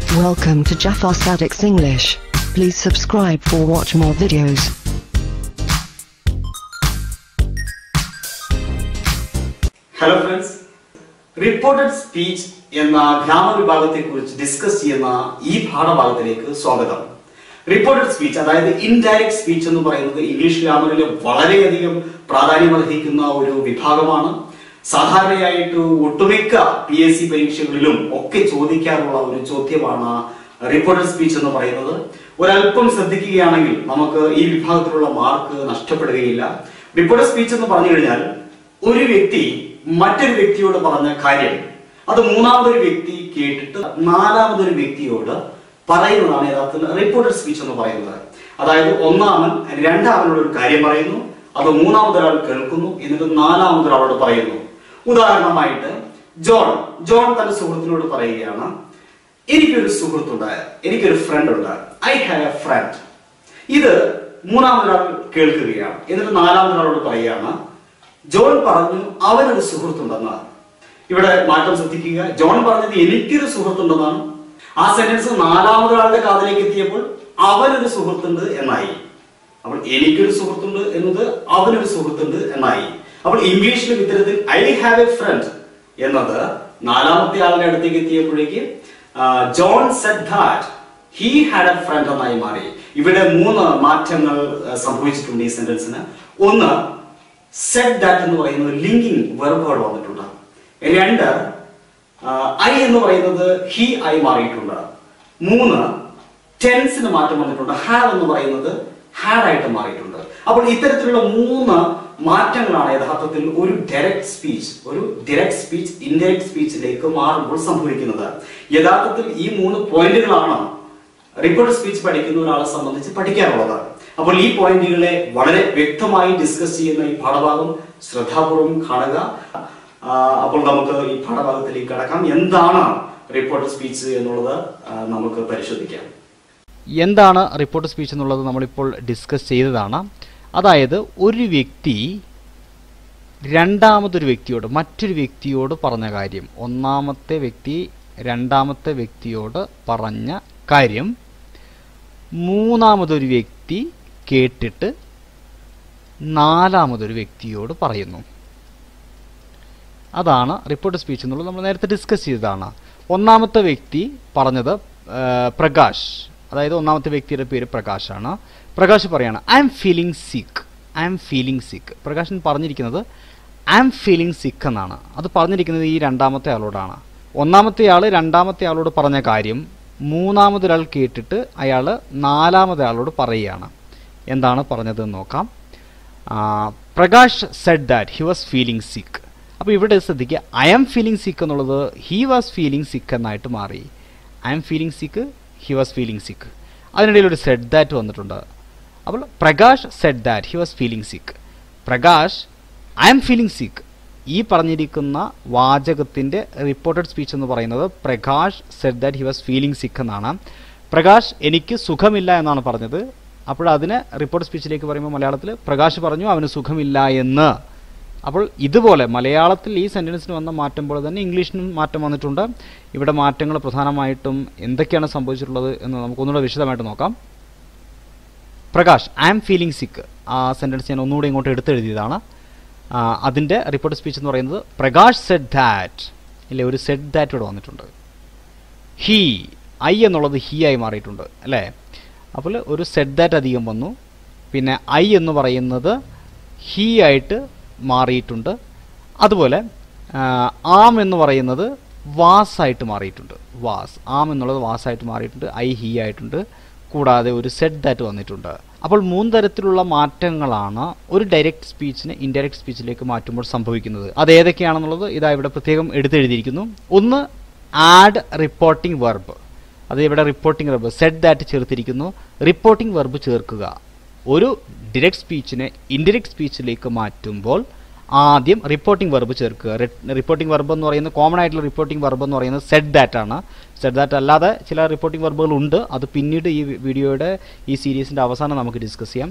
Welcome to Jafar Sadik's English. Please subscribe for watch more videos. Hello friends reported speech എന്ന grammar വിഭാഗത്തെ കുറിച്ച് discuss ചെയ്യുന്ന ഈ പാഠഭാഗത്തിലേക്ക് സ്വാഗതം റിപ്പോർട്ടഡ് സ്പീച്ച് അതായത് ഇൻഡയറക്ട് സ്പീച്ച് എന്ന് പറയുന്നത് ഇംഗ്ലീഷ് ഗ്രാമറിൽ വളരെയധികം പ്രാധാന്യമർഹിക്കുന്ന ഒരു വിഭാഗമാണ് സാധാരണയായിട്ട് ഒട്ടുമിക്ക പി എസ് സി പരീക്ഷകളിലും ഒക്കെ ചോദിക്കാറുള്ള ഒരു ചോദ്യമാണ് റിപ്പോർട്ടഡ് സ്പീച്ച് എന്ന് പറയുന്നത് ഒരല്പം ശ്രദ്ധിക്കുകയാണെങ്കിൽ നമുക്ക് ഈ വിഭാഗത്തിലുള്ള മാർക്ക് നഷ്ടപ്പെടുകയില്ല റിപ്പോർട്ടഡ് സ്പീച്ച് എന്ന് പറഞ്ഞു കഴിഞ്ഞാൽ ഒരു വ്യക്തി മറ്റൊരു വ്യക്തിയോട് പറഞ്ഞ കാര്യം അത് മൂന്നാമതൊരു വ്യക്തി കേട്ടിട്ട് നാലാമതൊരു വ്യക്തിയോട് പറയുന്നതാണ് യഥാർത്ഥത്തിൽ റിപ്പോർട്ടഡ് സ്പീച്ച് എന്ന് പറയുന്നത് അതായത് ഒന്നാമൻ രണ്ടാമനോട് ഒരു കാര്യം പറയുന്നു അത് മൂന്നാമതൊരാൾ കേൾക്കുന്നു എന്നിട്ട് നാലാമതൊരാളോട് പറയുന്നു ഉദാഹരണമായിട്ട് ജോൺ ജോൺ തന്റെ സുഹൃത്തിനോട് പറയുകയാണ് എനിക്കൊരു സുഹൃത്തുണ്ട് എനിക്കൊരു ഫ്രണ്ട് ഉണ്ട് ഐ ഹാവ് എ ഫ്രണ്ട് ഇത് മൂന്നാമതൊരാൾ കേൾക്കുകയാണ് എന്നിട്ട് നാലാമതൊരാളോട് പറയുകയാണ് ജോൺ പറഞ്ഞു അവനൊരു സുഹൃത്തുണ്ടെന്ന് ഇവിടെ മാറ്റം ശ്രദ്ധിക്കുക ജോൺ പറഞ്ഞത് എനിക്കൊരു സുഹൃത്തുണ്ടെന്നാണ് ആ സെന്റൻസ് നാലാമതൊരാളുടെ കാതിലേക്ക് എത്തിയപ്പോൾ അവനൊരു സുഹൃത്തുണ്ട് എന്നായി അപ്പോൾ എനിക്കൊരു സുഹൃത്തുണ്ട് എന്നത് അവനൊരു സുഹൃത്തുണ്ട് എന്നായി അപ്പോൾ ഇംഗ്ലീഷിലും ഇത്തരത്തിൽ ഐ ഹാവ് എ ഫ്രണ്ട് എന്നത് നാലാമത്തെ ആളുടെ അടുത്തേക്ക് എത്തിയപ്പോഴേക്ക് ആ, John said that he had a friend എന്നായി മാറി ഇവിടെ മൂന്ന് മാറ്റങ്ങൾ ആ, സംഭവിച്ചിട്ടുണ്ട് ഈ സെന്റൻസിന് ഒന്ന് സെഡ് ദാറ്റ് എന്ന് പറയുന്നത് ലിങ്കിങ് വെർബോട് വന്നിട്ടുണ്ട് രണ്ട് ഐ എന്ന് പറയുന്നത് ഹി ഐ മാറിയിട്ടുണ്ട് മൂന്ന് ടെൻസിന് മാറ്റം വന്നിട്ടുണ്ട് ഹാവ് എന്ന് പറയുന്നത് ഹാഡ് ആയിട്ട് മാറിയിട്ടുണ്ട് അപ്പോൾ ഇത്തരത്തിലുള്ള മൂന്ന് മാറ്റങ്ങളാണ് യഥാർത്ഥത്തിൽ ഒരു ഡയറക്റ്റ് സ്പീച്ച് ഒരു ഡയറക്റ്റ് സ്പീച്ച് ഇൻഡയറക്റ്റ് സ്പീച്ചിലേക്ക് മാറുമ്പോൾ സംഭവിക്കുന്നത് യഥാർത്ഥത്തിൽ ഈ മൂന്ന് പോയിന്റുകളാണ് റിപ്പോർട്ട് സ്പീച്ച് പഠിക്കുന്ന ഒരാളെ സംബന്ധിച്ച് പഠിക്കാനുള്ളത് അപ്പോൾ ഈ പോയിന്റുകളെ വളരെ വ്യക്തമായി ഡിസ്കസ് ചെയ്യുന്ന ഈ പാഠഭാഗം ശ്രദ്ധാപൂർവം കാണുക ആ, അപ്പോൾ നമുക്ക് ഈ പാഠഭാഗത്തിലേക്ക് കടക്കാം എന്താണ് റിപ്പോർട്ട് സ്പീച്ച് എന്നുള്ളത് ആ, നമുക്ക് പരിശോധിക്കാം എന്താണ് റിപ്പോർട്ട് സ്പീച്ച് എന്നുള്ളത് നമ്മളിപ്പോൾ ഡിസ്കസ് ചെയ്തതാണ് അതായത് ഒരു വ്യക്തി രണ്ടാമതൊരു വ്യക്തിയോട് മറ്റൊരു വ്യക്തിയോട് പറഞ്ഞ കാര്യം ഒന്നാമത്തെ വ്യക്തി രണ്ടാമത്തെ വ്യക്തിയോട് പറഞ്ഞ കാര്യം മൂന്നാമതൊരു വ്യക്തി കേട്ടിട്ട് നാലാമതൊരു വ്യക്തിയോട് പറയുന്നു അതാണ് റിപ്പോർട്ട് സ്പീച്ച് എന്നുള്ളത് നമ്മൾ നേരത്തെ ഡിസ്കസ് ചെയ്തതാണ് ഒന്നാമത്തെ വ്യക്തി പറഞ്ഞത് ആ, പ്രകാശ് അതായത് ഒന്നാമത്തെ വ്യക്തിയുടെ പേര് പ്രകാശാണ് പ്രകാശ് പറയാണ് I'm feeling sick I'm feeling sick പ്രകാശൻ പറഞ്ഞിരിക്കുന്നത് ഐ എം ഫീലിംഗ് സിക്ക് എന്നാണ് അത് പറഞ്ഞിരിക്കുന്നത് ഈ രണ്ടാമത്തെ ആളോടാണ് ഒന്നാമത്തെ ആൾ രണ്ടാമത്തെ ആളോട് പറഞ്ഞ കാര്യം മൂന്നാമതൊരാൾ കേട്ടിട്ട് അയാൾ നാലാമത്തെ ആളോട് പറയുകയാണ് എന്താണ് പറഞ്ഞതെന്ന് നോക്കാം ആ, Prakash said that he was feeling sick അപ്പോൾ ഇവിടെ ശ്രദ്ധിക്കുക ഐ ആം ഫീലിംഗ് സിക്ക് എന്നുള്ളത് ഹി വാസ് ഫീലിംഗ് സിക്ക് എന്നായിട്ട് മാറി I am feeling sick he was feeling sick അതിനിടയിൽ ഒരു സെഡ് ദാറ്റ് വന്നിട്ടുണ്ട് അപ്പോൾ Prakash said that he was feeling sick Prakash I am feeling സിക്ക് ഈ പറഞ്ഞിരിക്കുന്ന വാചകത്തിൻ്റെ റിപ്പോർട്ടഡ് സ്പീച്ച് എന്ന് പറയുന്നത് Prakash said that he was feeling sick എന്നാണ് പ്രകാശ് എനിക്ക് സുഖമില്ല എന്നാണ് പറഞ്ഞത് അപ്പോൾ അതിന് റിപ്പോർട്ട് സ്പീച്ചിലേക്ക് പറയുമ്പോൾ മലയാളത്തിൽ പ്രകാശ് പറഞ്ഞു അവന് സുഖമില്ല എന്ന് അപ്പോൾ ഇതുപോലെ മലയാളത്തിൽ ഈ സെൻറ്റൻസിന് വന്ന മാറ്റം പോലെ തന്നെ ഇംഗ്ലീഷിനും മാറ്റം വന്നിട്ടുണ്ട് ഇവിടെ മാറ്റങ്ങൾ പ്രധാനമായിട്ടും എന്തൊക്കെയാണ് സംഭവിച്ചിട്ടുള്ളത് എന്ന് നമുക്ക് ഒന്നുകൂടെ വിശദമായിട്ട് നോക്കാം പ്രകാശ് ഐ ആം ഫീലിംഗ് സിക്ക് ആ സെൻറ്റൻസ് ഞാൻ ഒന്നുകൂടി ഇങ്ങോട്ട് എടുത്തെഴുതിയതാണ് ആ, അതിൻ്റെ റിപ്പോർട്ട് സ്പീച്ച് എന്ന് പറയുന്നത് പ്രകാശ് സെഡ് ദാറ്റ് ഇല്ലേ ഒരു സെഡ് ദാറ്റ് ഇവിടെ വന്നിട്ടുണ്ട് ഹീ ഐ എന്നുള്ളത് ഹീ ആയി മാറിയിട്ടുണ്ട് അല്ലേ അപ്പോൾ ഒരു സെഡ് ദാറ്റ് അധികം വന്നു പിന്നെ ഐ എന്ന് പറയുന്നത് ഹീ ആയിട്ട് മാറിയിട്ടുണ്ട് അതുപോലെ ആ, ആം എന്ന് പറയുന്നത് വാസ് ആയിട്ട് മാറിയിട്ടുണ്ട് വാസ് ആം എന്നുള്ളത് വാസ് ആയിട്ട് മാറിയിട്ടുണ്ട് ഐ ഹീ ആയിട്ടുണ്ട് കൂടാതെ ഒരു സെഡ് ദാറ്റ് വന്നിട്ടുണ്ട് അപ്പോൾ മൂന്ന് തരത്തിലുള്ള മാറ്റങ്ങളാണ് ഒരു ഡയറക്റ്റ് സ്പീച്ചിനെ ഇൻഡയറക്റ്റ് സ്പീച്ചിലേക്ക് മാറ്റുമ്പോൾ സംഭവിക്കുന്നത് അത് ഏതൊക്കെയാണെന്നുള്ളത് ഇതാ ഇവിടെ പ്രത്യേകം എടുത്തെഴുതിയിരിക്കുന്നു ഒന്ന് ആഡ് റിപ്പോർട്ടിംഗ് വെർബ് അത് ഇവിടെ റിപ്പോർട്ടിംഗ് വെർബ് സെഡ് ദാറ്റ് ചേർത്തിരിക്കുന്നു റിപ്പോർട്ടിംഗ് വെർബ് ചേർക്കുക ഒരു ഡിറക്റ്റ് സ്പീച്ചിനെ ഇൻഡയറക്റ്റ് സ്പീച്ചിലേക്ക് മാറ്റുമ്പോൾ ആദ്യം റിപ്പോർട്ടിംഗ് വെർബ് ചേർക്കുക റിപ്പോർട്ടിംഗ് വെർബ് എന്ന് പറയുന്നത് കോമൺ ആയിട്ടുള്ള റിപ്പോർട്ടിംഗ് വെർബ് എന്ന് പറയുന്നത് സെഡ് ദാറ്റ് ആണ് സെഡ് ദാറ്റ് അല്ലാതെ ചില റിപ്പോർട്ടിംഗ് വെർബുകൾ ഉണ്ട് അത് പിന്നീട് ഈ വീഡിയോയുടെ ഈ സീരീസിൻ്റെ അവസാനം നമുക്ക് ഡിസ്കസ് ചെയ്യാം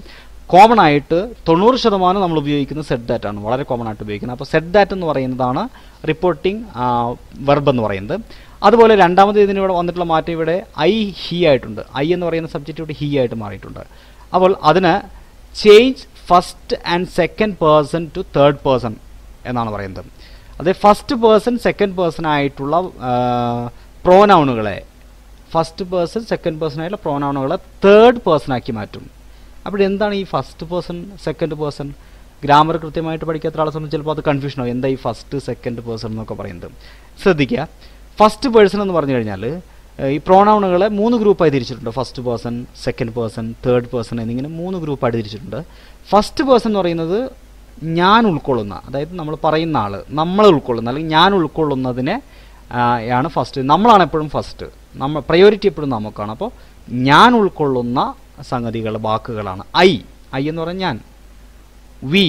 കോമൺ ആയിട്ട് തൊണ്ണൂറ് ശതമാനം നമ്മൾ ഉപയോഗിക്കുന്നത് സെറ്റ് ദാറ്റ് ആണ് വളരെ കോമൺ ആയിട്ട് ഉപയോഗിക്കുന്നത് അപ്പോൾ സെറ്റ് ദാറ്റ് എന്ന് പറയുന്നതാണ് റിപ്പോർട്ടിംഗ് വെർബ് എന്ന് പറയുന്നത് അതുപോലെ രണ്ടാമത് ഇതിന് ഇവിടെ വന്നിട്ടുള്ള മാറ്റം ഇവിടെ ഐ ഹി ആയിട്ടുണ്ട് ഐ എന്ന് പറയുന്ന സബ്ജക്റ്റ് ഇവിടെ ഹി ആയിട്ട് മാറിയിട്ടുണ്ട് അപ്പോൾ അതിന് change first and second person to third person എന്നാണ് പറയുന്നത് അത് ഫസ്റ്റ് പേഴ്സൺ സെക്കൻഡ് പേഴ്സൺ ആയിട്ടുള്ള പ്രോനൗണുകളെ ഫസ്റ്റ് പേഴ്സൺ സെക്കൻഡ് പേഴ്സൺ ആയിട്ടുള്ള പ്രോനൗണുകളെ തേർഡ് പേഴ്സൺ ആക്കി മാറ്റും അപ്പോൾ എന്താണ് ഈ first person second person grammar കൃത്യമായിട്ട് പഠിക്കാത്ത ആളെ സംബന്ധിച്ച് ചിലപ്പോൾ അത് കൺഫ്യൂഷൻ ആവും എന്താ ഈ ഫസ്റ്റ് സെക്കൻഡ് പേഴ്സൺ എന്നൊക്കെ പറയുന്നത് ശ്രദ്ധിക്കുക ഫസ്റ്റ് പേഴ്സൺ എന്ന് പറഞ്ഞു കഴിഞ്ഞാൽ ഏഹ്, ഈ പ്രോണൗണുകളെ മൂന്ന് ഗ്രൂപ്പായി തിരിച്ചിട്ടുണ്ട് first person second person third person എന്നിങ്ങനെ മൂന്ന് ഗ്രൂപ്പായിട്ട് തിരിച്ചിട്ടുണ്ട് ഫസ്റ്റ് പേഴ്സൺ എന്ന് പറയുന്നത് ഞാൻ ഉൾക്കൊള്ളുന്ന അതായത് നമ്മൾ പറയുന്ന ആൾ നമ്മൾ ഉൾക്കൊള്ളുന്ന അല്ലെങ്കിൽ ഞാൻ ഉൾക്കൊള്ളുന്നതിനെ ആ, ആണ് ഫസ്റ്റ് നമ്മളാണ് എപ്പോഴും ഫസ്റ്റ് നമ്മൾ പ്രയോറിറ്റി എപ്പോഴും നമുക്കാണ് അപ്പോൾ ഞാൻ ഉൾക്കൊള്ളുന്ന സംഗതികൾ വാക്കുകളാണ് ഐ ഐ എന്ന് പറഞ്ഞാൽ ഞാൻ വി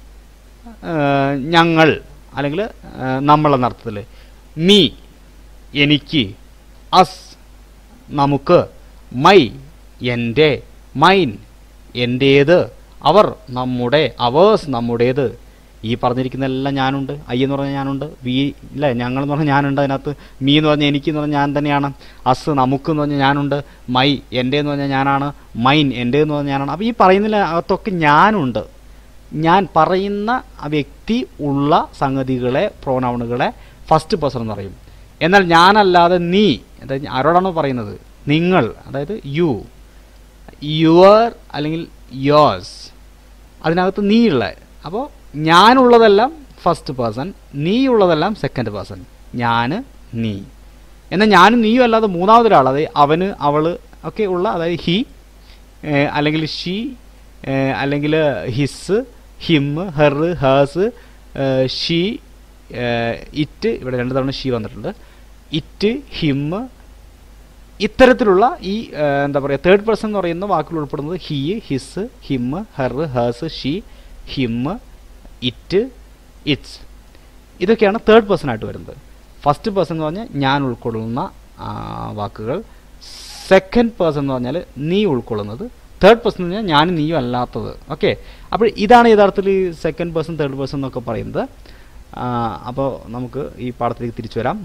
ഞങ്ങൾ അല്ലെങ്കിൽ നമ്മളെന്ന അർത്ഥത്തിൽ മീ എനിക്ക് അസ് നമുക്ക് മൈ എൻ്റെ മൈൻ എൻ്റേത് അവർ നമ്മുടെ അവേഴ്സ് നമ്മുടേത് ഈ പറഞ്ഞിരിക്കുന്ന എല്ലാം ഞാനുണ്ട് ഐ എന്ന് പറഞ്ഞാൽ ഞാനുണ്ട് വി ഇല്ല ഞങ്ങൾ എന്ന് പറഞ്ഞാൽ ഞാനുണ്ട് അതിനകത്ത് മീ എന്ന് പറഞ്ഞാൽ എനിക്ക് എന്ന് പറഞ്ഞാൽ ഞാൻ തന്നെയാണ് അസ് നമുക്ക് എന്ന് പറഞ്ഞാൽ ഞാനുണ്ട് മൈ എൻ്റെ എന്ന് പറഞ്ഞാൽ ഞാനാണ് മൈൻ എൻ്റെ എന്ന് പറഞ്ഞാൽ ഞാനാണ് അപ്പോൾ ഈ പറയുന്നതിൽ അകത്തൊക്കെ ഞാനുണ്ട് ഞാൻ പറയുന്ന ആ വ്യക്തി ഉള്ള സംഗതികളെ പ്രോനൗണുകളെ ഫസ്റ്റ് പേഴ്സൺ എന്ന് പറയും എന്നാൽ ഞാനല്ലാതെ നീ അതായത് ആരോടാണോ പറയുന്നത് നിങ്ങൾ അതായത് യു യുവർ അല്ലെങ്കിൽ യോസ് അതിനകത്ത് നീയുള്ള അപ്പോൾ ഞാനുള്ളതെല്ലാം ഫസ്റ്റ് പേഴ്സൺ നീ ഉള്ളതെല്ലാം സെക്കൻഡ് പേഴ്സൺ ഞാൻ നീ എന്നാൽ ഞാനും നീയും അല്ലാതെ മൂന്നാമതൊരാൾ അതായത് അവന് അവള് ഒക്കെ ഉള്ള അതായത് ഹി അല്ലെങ്കിൽ ഷീ അല്ലെങ്കിൽ his him her hers she it ഇവിടെ രണ്ട് തവണ ഷീ വന്നിട്ടുണ്ട് ഇറ്റ് ഹിം ഇത്തരത്തിലുള്ള ഈ ആ, എന്താ പറയുക തേർഡ് പേഴ്സൺ എന്ന് പറയുന്ന വാക്കുകൾ ഉൾപ്പെടുന്നത് he his him her hers she him it its ഇതൊക്കെയാണ് തേർഡ് പേഴ്സൺ ആയിട്ട് വരുന്നത് ഫസ്റ്റ് പേഴ്സൺ എന്ന് പറഞ്ഞാൽ ഞാൻ ഉൾക്കൊള്ളുന്ന ആ, വാക്കുകൾ സെക്കൻഡ് പേഴ്സൺ എന്ന് പറഞ്ഞാൽ നീ ഉൾക്കൊള്ളുന്നത് തേർഡ് പേഴ്സൺ എന്ന് പറഞ്ഞാൽ ഞാനും നീയും അല്ലാത്തത് ഓക്കെ അപ്പോൾ ഇതാണ് യഥാർത്ഥത്തിൽ ഈ സെക്കൻഡ് പേഴ്സൺ തേർഡ് പേഴ്സൺ എന്നൊക്കെ പറയുന്നത് അപ്പോൾ നമുക്ക് ഈ പാഠത്തിലേക്ക് തിരിച്ചു വരാം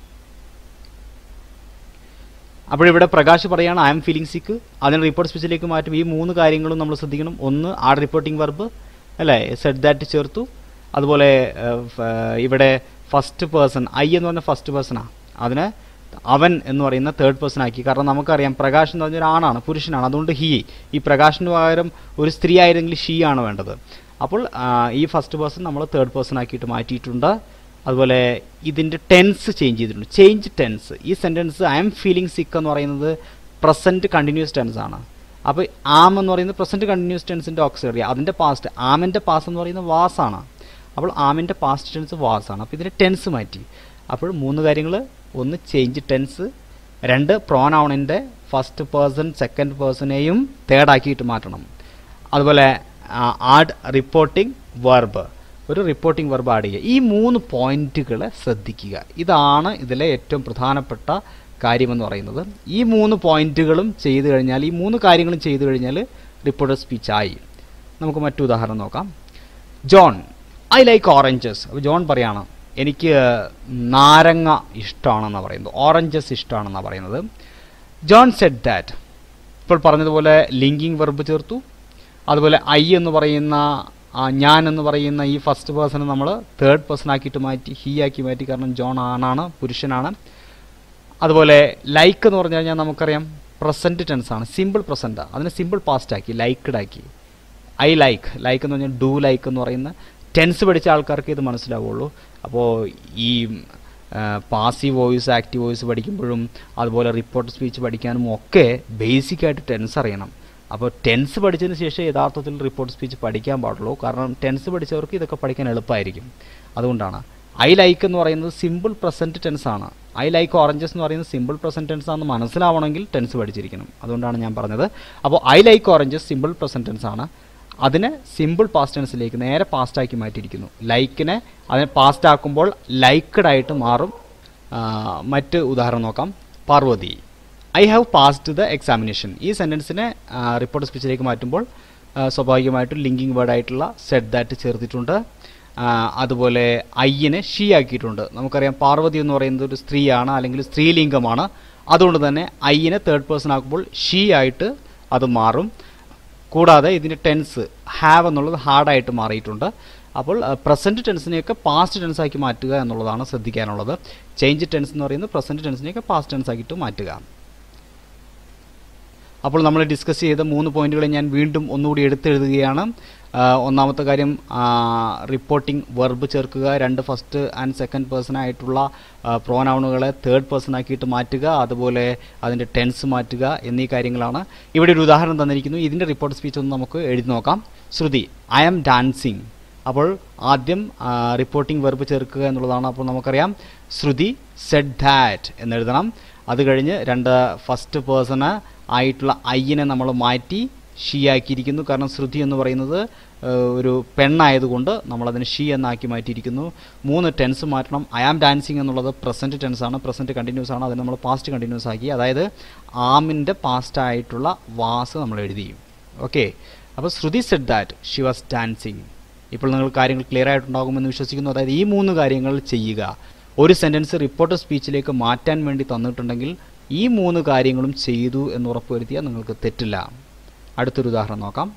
അപ്പോഴിവിടെ പ്രകാശ് പറയാണ് ഐ എം ഫീലിംഗ് സിക്ക് അതിന് റിപ്പോർട്ട് സ്പീച്ചിലേക്ക് മാറ്റും ഈ മൂന്ന് കാര്യങ്ങളും നമ്മൾ ശ്രദ്ധിക്കണം ഒന്ന് ആ റിപ്പോർട്ടിംഗ് വെർബ് അല്ലേ സെറ്റ് ദാറ്റ് ചേർത്തു അതുപോലെ ഏഹ്, ഫ- ഇവിടെ ഫസ്റ്റ് പേഴ്സൺ ഐ എന്ന് പറഞ്ഞ ഫസ്റ്റ് പേഴ്സണാണ് അതിനെ അവൻ എന്ന് പറയുന്ന തേർഡ് പേഴ്സൺ ആക്കി കാരണം നമുക്കറിയാം പ്രകാശ് എന്ന് പറഞ്ഞൊരു ആണാണ് പുരുഷനാണ് അതുകൊണ്ട് ഹി ഈ പ്രകാശിന് പകരം ഒരു സ്ത്രീ ആയിരുന്നെങ്കിൽ ഷീ ആണ് വേണ്ടത് അപ്പോൾ ആ, ഈ ഫസ്റ്റ് പേഴ്സൺ നമ്മൾ തേർഡ് പേഴ്സൺ ആക്കിയിട്ട് മാറ്റിയിട്ടുണ്ട് അതുപോലെ ഇതിൻ്റെ ടെൻസ് ചേഞ്ച് ചെയ്തിട്ടുണ്ട് ചേഞ്ച് ടെൻസ് ഈ sentence I'm feeling sick എന്ന് പറയുന്നത് പ്രസൻറ്റ് കണ്ടിന്യൂസ് ടെൻസ് ആണ് അപ്പോൾ ആം എന്ന് പറയുന്നത് പ്രസൻറ്റ് കണ്ടിന്യൂസ് ടെൻസിൻ്റെ ഓക്സിലറി അതിൻ്റെ പാസ്റ്റ് ആമിൻ്റെ പാസ്റ്റ് എന്ന് പറയുന്നത് വാസാണ് അപ്പോൾ ആമിൻ്റെ പാസ്റ്റ് ടെൻസ് വാസാണ് അപ്പോൾ ഇതിൻ്റെ ടെൻസ് മാറ്റി അപ്പോൾ മൂന്ന് കാര്യങ്ങൾ ഒന്ന് ചേഞ്ച് ടെൻസ് രണ്ട് പ്രോനൗണിൻ്റെ ഫസ്റ്റ് പേഴ്സൺ സെക്കൻഡ് പേഴ്സണെയും തേർഡ് ആക്കിയിട്ട് മാറ്റണം അതുപോലെ ആഡ് റിപ്പോർട്ടിംഗ് വെർബ് ഒരു റിപ്പോർട്ടിംഗ് വെർബ് ആഡ് ചെയ്യുക ഈ മൂന്ന് പോയിന്റുകളെ ശ്രദ്ധിക്കുക ഇതാണ് ഇതിലെ ഏറ്റവും പ്രധാനപ്പെട്ട കാര്യമെന്ന് പറയുന്നത് ഈ മൂന്ന് പോയിന്റുകളും ചെയ്തു കഴിഞ്ഞാൽ ഈ മൂന്ന് കാര്യങ്ങളും ചെയ്തു കഴിഞ്ഞാൽ റിപ്പോർട്ടർ സ്പീച്ച് ആയി നമുക്ക് മറ്റു ഉദാഹരണം നോക്കാം ജോൺ ഐ ലൈക്ക് ഓറഞ്ചസ് അപ്പോൾ ജോൺ പറയാണ് എനിക്ക് നാരങ്ങ ഇഷ്ടമാണെന്നാണ് പറയുന്നത് ഓറഞ്ചസ് ഇഷ്ടമാണെന്നാണ് പറയുന്നത് ജോൺ സെഡ് ദാറ്റ് ഇപ്പോൾ പറഞ്ഞതുപോലെ ലിങ്കിങ് വെർബ് ചേർത്തു അതുപോലെ ഐ എന്ന് പറയുന്ന ആ, ഞാൻ എന്ന് പറയുന്ന ഈ ഫസ്റ്റ് പേഴ്സണെ നമ്മൾ തേർഡ് പേഴ്സൺ ആക്കിയിട്ട് മാറ്റി ഹീ ആക്കി മാറ്റി കാരണം ജോൺ ആണാണ് പുരുഷനാണ് അതുപോലെ ലൈക്ക് എന്ന് പറഞ്ഞു കഴിഞ്ഞാൽ നമുക്കറിയാം പ്രസൻറ്റ് ടെൻസ് ആണ് സിമ്പിൾ പ്രസൻറ്റ് അതിനെ സിമ്പിൾ പാസ്റ്റ് ആക്കി ലൈക്ക്ഡ് ആക്കി ഐ ലൈക്ക് ലൈക്ക് എന്ന് പറഞ്ഞാൽ ഡു ലൈക്ക് എന്ന് പറയുന്ന ടെൻസ് പഠിച്ച ആൾക്കാർക്ക് ഇത് മനസ്സിലാവുള്ളൂ അപ്പോൾ ഈ പാസീവ് വോയിസ് ആക്റ്റീവ് വോയിസ് പഠിക്കുമ്പോഴും അതുപോലെ റിപ്പോർട്ട് സ്പീച്ച് പഠിക്കാനും ഒക്കെ ബേസിക് ആയിട്ട് ടെൻസ് അറിയണം അപ്പോൾ ടെൻസ് പഠിച്ചതിന് ശേഷം യഥാർത്ഥത്തിൽ റിപ്പോർട്ട് സ്പീച്ച് പഠിക്കാൻ പാടുള്ളൂ കാരണം ടെൻസ് പഠിച്ചവർക്ക് ഇതൊക്കെ പഠിക്കാൻ എളുപ്പമായിരിക്കും അതുകൊണ്ടാണ് ഐ ലൈക്ക് എന്ന് പറയുന്നത് സിമ്പിൾ പ്രസൻറ്റ് ടെൻസ് ആണ് ഐ ലൈക്ക് ഓറഞ്ചസ് എന്ന് പറയുന്നത് സിമ്പിൾ പ്രസൻറ്റ് ടെൻസ് ആണെന്ന് മനസ്സിലാവണമെങ്കിൽ ടെൻസ് പഠിച്ചിരിക്കണം അതുകൊണ്ടാണ് ഞാൻ പറഞ്ഞത് അപ്പോൾ I like oranges simple present tense ആണ് അതിനെ സിമ്പിൾ പാസ്റ്റ് ടെൻസിലേക്ക് നേരെ പാസ്റ്റ് ആക്കി മാറ്റിയിരിക്കുന്നു ലൈക്കിനെ അതിനെ പാസ്റ്റ് ആക്കുമ്പോൾ ലൈക്ക്ഡ് ആയിട്ട് മാറും ആ, മറ്റ് ഉദാഹരണം നോക്കാം Parvathi I have passed the examination ഈ സെൻറ്റൻസിനെ റിപ്പോർട്ട് സ്പീച്ചിലേക്ക് മാറ്റുമ്പോൾ ആ, സ്വാഭാവികമായിട്ടും ലിങ്കിങ് വേർഡായിട്ടുള്ള സെഡ് ദാറ്റ് ചേർത്തിട്ടുണ്ട് ആ, അതുപോലെ ഐയിനെ ഷീ ആക്കിയിട്ടുണ്ട് നമുക്കറിയാം പാർവതി എന്ന് പറയുന്നത് ഒരു സ്ത്രീയാണ് അല്ലെങ്കിൽ സ്ത്രീലിംഗമാണ് അതുകൊണ്ട് തന്നെ ഐയിനെ തേർഡ് പേഴ്സൺ ആക്കുമ്പോൾ ഷീ ആയിട്ട് അത് മാറും കൂടാതെ ഇതിൻ്റെ ടെൻസ് ഹാവ് എന്നുള്ളത് ഹാർഡായിട്ട് മാറിയിട്ടുണ്ട് അപ്പോൾ പ്രസൻറ്റ് ടെൻസിനെയൊക്കെ പാസ്റ്റ് ടെൻസ് ആക്കി മാറ്റുക എന്നുള്ളതാണ് ശ്രദ്ധിക്കാനുള്ളത് ചേഞ്ച് ടെൻസ് എന്ന് പറയുന്നത് പ്രസൻറ്റ് ടെൻസിനെയൊക്കെ പാസ്റ്റ് ടെൻസ് ആക്കിയിട്ട് മാറ്റുക അപ്പോൾ നമ്മൾ ഡിസ്കസ് ചെയ്ത മൂന്ന് പോയിന്റുകളെ ഞാൻ വീണ്ടും ഒന്നുകൂടി എടുത്തെഴുതുകയാണ് ആ, ഒന്നാമത്തെ കാര്യം റിപ്പോർട്ടിംഗ് വെർബ് ചേർക്കുക രണ്ട് ഫസ്റ്റ് ആൻഡ് സെക്കൻഡ് പേഴ്സൺ ആയിട്ടുള്ള പ്രോനൗണുകളെ തേർഡ് പേഴ്സൺ ആക്കിയിട്ട് മാറ്റുക അതുപോലെ അതിൻ്റെ ടെൻസ് മാറ്റുക എന്നീ കാര്യങ്ങളാണ് ഇവിടെ ഒരു ഉദാഹരണം തന്നിരിക്കുന്നു ഇതിൻ്റെ റിപ്പോർട്ട് സ്പീച്ച് ഒന്ന് നമുക്ക് എഴുതി നോക്കാം ശ്രുതി ഐ ആം ഡാൻസിങ് അപ്പോൾ ആദ്യം റിപ്പോർട്ടിംഗ് വെർബ് ചേർക്കുക എന്നുള്ളതാണ് അപ്പോൾ നമുക്കറിയാം ശ്രുതി സെഡ് ദാറ്റ് എന്നെഴുതണം അത് കഴിഞ്ഞ് രണ്ട് ഫസ്റ്റ് പേഴ്സണ് ആയിട്ടുള്ള ഐയിനെ നമ്മൾ മാറ്റി ഷീ ആക്കിയിരിക്കുന്നു കാരണം ശ്രുതി എന്ന് പറയുന്നത് ഏഹ്, ഒരു പെണ്ണായതുകൊണ്ട് നമ്മളതിനെ ഷീ എന്നാക്കി മാറ്റിയിരിക്കുന്നു മൂന്ന് ടെൻസ് മാറ്റണം ഐ ആം ഡാൻസിങ് എന്നുള്ളത് പ്രസൻറ്റ് ടെൻസ് ആണ് പ്രസൻറ്റ് കണ്ടിന്യൂസ് ആണ് അതിന് നമ്മൾ പാസ്റ്റ് കണ്ടിന്യൂസ് ആക്കി അതായത് ആമിൻ്റെ പാസ്റ്റ് ആയിട്ടുള്ള വാസ് നമ്മൾ എഴുതി ഓക്കെ അപ്പോൾ Shruti said that she was dancing ഇപ്പോൾ നിങ്ങൾ കാര്യങ്ങൾ ക്ലിയർ ആയിട്ടുണ്ടാകുമെന്ന് വിശ്വസിക്കുന്നു അതായത് ഈ മൂന്ന് കാര്യങ്ങൾ ചെയ്യുക ഒരു സെൻറ്റൻസ് റിപ്പോർട്ട് സ്പീച്ചിലേക്ക് മാറ്റാൻ വേണ്ടി തന്നിട്ടുണ്ടെങ്കിൽ ഈ മൂന്ന് കാര്യങ്ങളും ചെയ്തു എന്ന് ഉറപ്പുവരുത്തിയാൽ നിങ്ങൾക്ക് തെറ്റില്ല അടുത്തൊരു ഉദാഹരണം നോക്കാം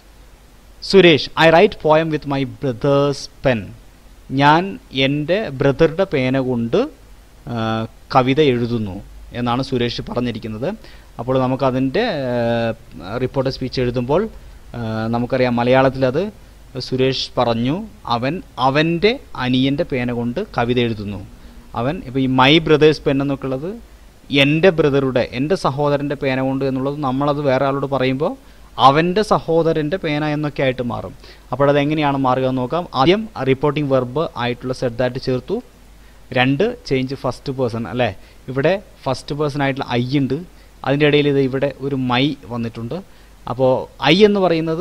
Suresh I write poem with my brother's pen ഞാൻ എൻ്റെ ബ്രദറുടെ പേന കൊണ്ട് ആ, കവിത എഴുതുന്നു എന്നാണ് സുരേഷ് പറഞ്ഞിരിക്കുന്നത് അപ്പോൾ നമുക്കതിൻ്റെ റിപ്പോർട്ട് സ്പീച്ച് എഴുതുമ്പോൾ ആ, നമുക്കറിയാം മലയാളത്തിൽ അത് സുരേഷ് പറഞ്ഞു അവൻ അവൻ്റെ അനിയൻ്റെ പേന കൊണ്ട് കവിത എഴുതുന്നു അവൻ ഇപ്പോൾ ഈ മൈ ബ്രദേഴ്സ് പെൻ എന്നൊക്കെ ഉള്ളത് എൻ്റെ ബ്രദറുടെ എൻ്റെ സഹോദരൻ്റെ പേന കൊണ്ട് എന്നുള്ളത് നമ്മളത് വേറെ ആളോട് പറയുമ്പോൾ അവൻ്റെ സഹോദരൻ്റെ പേന എന്നൊക്കെ ആയിട്ട് മാറും അപ്പോൾ അത് എങ്ങനെയാണ് മാറുക എന്ന് നോക്കാം ആദ്യം റിപ്പോർട്ടിംഗ് വെർബ് ആയിട്ടുള്ള സെഡ് ദാറ്റ് ചേർത്തു രണ്ട് ചേഞ്ച് ഫസ്റ്റ് പേഴ്സൺ അല്ലേ ഇവിടെ ഫസ്റ്റ് പേഴ്സൺ ആയിട്ടുള്ള ഐ ഉണ്ട് അതിൻ്റെ ഇടയിൽ ഇത് ഇവിടെ ഒരു മൈ വന്നിട്ടുണ്ട് അപ്പോൾ ഐ എന്ന് പറയുന്നത്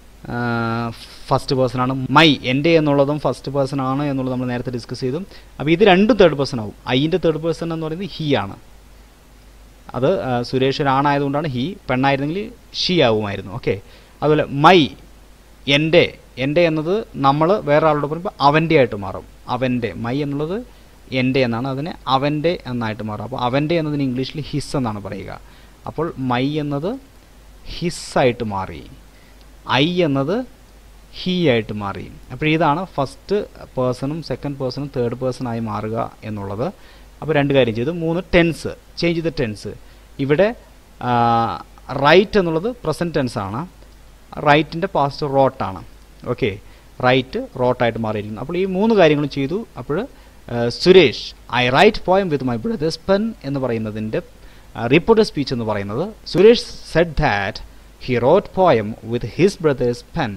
ഫസ്റ്റ് പേഴ്സൺ ആണ് മൈ എൻ്റെ എന്നുള്ളതും ഫസ്റ്റ് പേഴ്സൺ ആണ് എന്നുള്ളത് നമ്മൾ നേരത്തെ ഡിസ്കസ് ചെയ്തു അപ്പോൾ ഇത് രണ്ടും തേർഡ് പേഴ്സൺ ആവും ഐൻ്റെ തേർഡ് പേഴ്സൺ എന്ന് പറയുന്നത് ഹി ആണ് അത് ആ, സുരേഷ് ഒരാണായതുകൊണ്ടാണ് ഹി പെണ്ണായിരുന്നെങ്കിൽ ഷീ ആവുമായിരുന്നു ഓക്കെ അതുപോലെ മൈ എൻ്റെ എൻ്റെ എന്നത് നമ്മൾ വേറെ ആളോട് പറയുമ്പോൾ അവൻ്റെ ആയിട്ട് മാറും അവൻ്റെ മൈ എന്നുള്ളത് എൻ്റെ എന്നാണ് അതിനെ അവൻ്റെ എന്നായിട്ട് മാറും അപ്പോൾ അവൻ്റെ എന്നതിന് ഇംഗ്ലീഷിൽ ഹിസ് എന്നാണ് പറയുക അപ്പോൾ മൈ എന്നത് ഹിസ്സായിട്ട് മാറി ഐ എന്നത് ഹീ ആയിട്ട് മാറി അപ്പോൾ ഇതാണ് ഫസ്റ്റ് പേഴ്സണും സെക്കൻഡ് പേഴ്സണും തേർഡ് പേഴ്സൺ ആയി മാറുക എന്നുള്ളത് അപ്പോൾ രണ്ട് കാര്യം ചെയ്തു മൂന്ന് ടെൻസ് ചേഞ്ച് ചെയ്ത ടെൻസ് ഇവിടെ റൈറ്റ് എന്നുള്ളത് പ്രസൻറ്റ് ടെൻസ് ആണ് റൈറ്റിൻ്റെ പാസ്റ്റ് റോട്ടാണ് ഓക്കെ റൈറ്റ് റോട്ടായിട്ട് മാറിയിരിക്കുന്നു അപ്പോൾ ഈ മൂന്ന് കാര്യങ്ങളും ചെയ്തു അപ്പോൾ Suresh I write poem with my brother's pen എന്ന് പറയുന്നതിൻ്റെ റിപ്പോർട്ട് സ്പീച്ച് എന്ന് പറയുന്നത് Suresh said that he wrote poem with his brother's pen